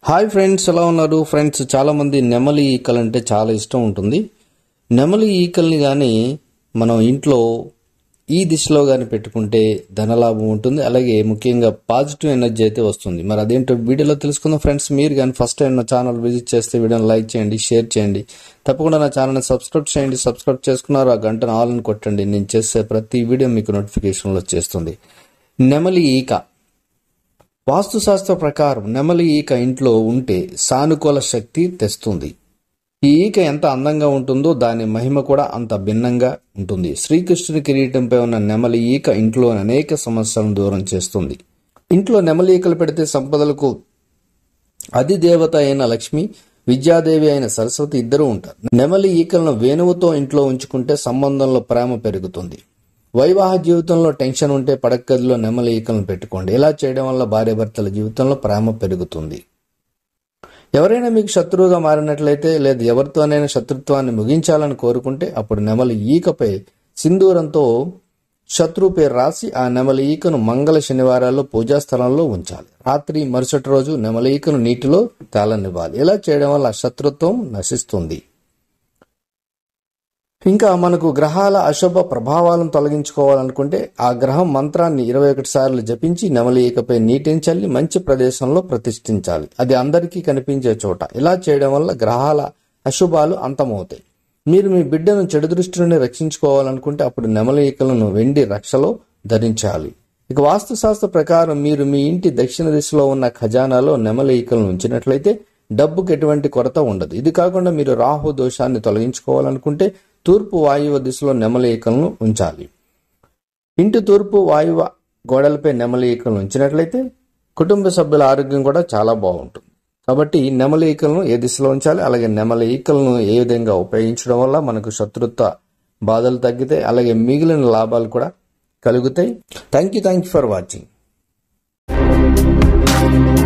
hi friends ఎలా ఉన్నారు friends చాలా మంది నెమలి ఈకలు అంటే చాలా ఇష్టం ఉంటుంది నెమలి ఈకల్ని కానీ మనం ఇంట్లో ఈ దిశలో కానీ పెట్టుకుంటే ధనలాభం ఉంటుంది అలాగే ముఖ్యంగా పాజిటివ్ ఎనర్జీ అయితే వస్తుంది మరి అదేంటో వీడియోలో తెలుసుకుందాం ఫ్రెండ్స్ మీరు కానీ ఫస్ట్ టైం నా ఛానల్ విజిట్ చేస్తే వీడియోని లైక్ చేయండి షేర్ చేయండి తప్పకుండా నా ఛానల్ని సబ్స్క్రైబ్ చేయండి సబ్స్క్రైబ్ చేసుకున్నారు ఆ గంటను ఆల్ అని కొట్టండి నేను చేసే ప్రతి వీడియో మీకు నోటిఫికేషన్లో వచ్చేస్తుంది నెమలి ఈక వాస్తుశాస్త్ర ప్రకారం నెమలి ఈక ఇంట్లో ఉంటే సానుకూల శక్తి తెస్తుంది ఈ ఈక ఎంత అందంగా ఉంటుందో దాని మహిమ కూడా అంత భిన్నంగా ఉంటుంది శ్రీకృష్ణుని కిరీటంపై ఉన్న నెమలి ఈక ఇంట్లో అనేక సమస్యలను దూరం చేస్తుంది ఇంట్లో నెమలి ఈకలు పెడితే సంపదలకు అధిదేవత అయిన లక్ష్మి విద్యాదేవి అయిన సరస్వతి ఇద్దరు ఉంటారు నెమలి ఈకలను వేణువుతో ఇంట్లో ఉంచుకుంటే సంబంధంలో ప్రేమ పెరుగుతుంది వైవాహ జీవితంలో టెన్షన్ ఉంటే పడక్కదిలో నెమలి ఈకలను పెట్టుకోండి ఇలా చేయడం వల్ల భార్యాభర్తల జీవితంలో ప్రేమ పెరుగుతుంది ఎవరైనా మీకు శత్రువుగా మారినట్లయితే లేదా ఎవరితోనైనా శత్రుత్వాన్ని ముగించాలని కోరుకుంటే అప్పుడు నెమలి ఈకపై సింధూరంతో శత్రువు పేరు రాసి ఆ నెమలి ఈకను మంగళ శనివారాల్లో పూజా స్థలంలో ఉంచాలి రాత్రి మరుసటి రోజు నెమలి ఈకను నీటిలో తేలనివ్వాలి ఇలా చేయడం వల్ల శత్రుత్వం నశిస్తుంది ఇంకా మనకు గ్రహాల అశుభ ప్రభావాలను తొలగించుకోవాలనుకుంటే ఆ గ్రహం మంత్రాన్ని ఇరవై ఒకటి సార్లు జపించి నెమలి ఈకపై నీటిని చల్లి మంచి ప్రదేశంలో ప్రతిష్ఠించాలి అది అందరికీ కనిపించే చోట ఇలా చేయడం వల్ల గ్రహాల అశుభాలు అంతమవుతాయి మీరు మీ బిడ్డను చెడు దృష్టి నుండి రక్షించుకోవాలనుకుంటే అప్పుడు నెమలి ఈకలను వెండి రక్షలో ధరించాలి ఇక వాస్తుశాస్త్ర ప్రకారం మీరు మీ ఇంటి దక్షిణ దిశలో ఉన్న ఖజానాలో నెమలి ఈకలను ఉంచినట్లయితే డబ్బుకు ఎటువంటి కొరత ఉండదు ఇది కాకుండా మీరు రాహు దోషాన్ని తొలగించుకోవాలనుకుంటే తూర్పు వాయువ దిశలో నెమలి ఈకలను ఉంచాలి ఇంటి తూర్పు వాయువ గోడలపై నెమలి ఈకలను ఉంచినట్లయితే కుటుంబ సభ్యుల ఆరోగ్యం కూడా చాలా బాగుంటుంది కాబట్టి నెమలి ఈకలను ఏ దిశలో ఉంచాలి అలాగే నెమలి ఈకలను ఏ విధంగా ఉపయోగించడం వల్ల మనకు శత్రుత్వ బాధలు తగ్గితాయి అలాగే మిగిలిన లాభాలు కూడా కలుగుతాయి thank you thank you for watching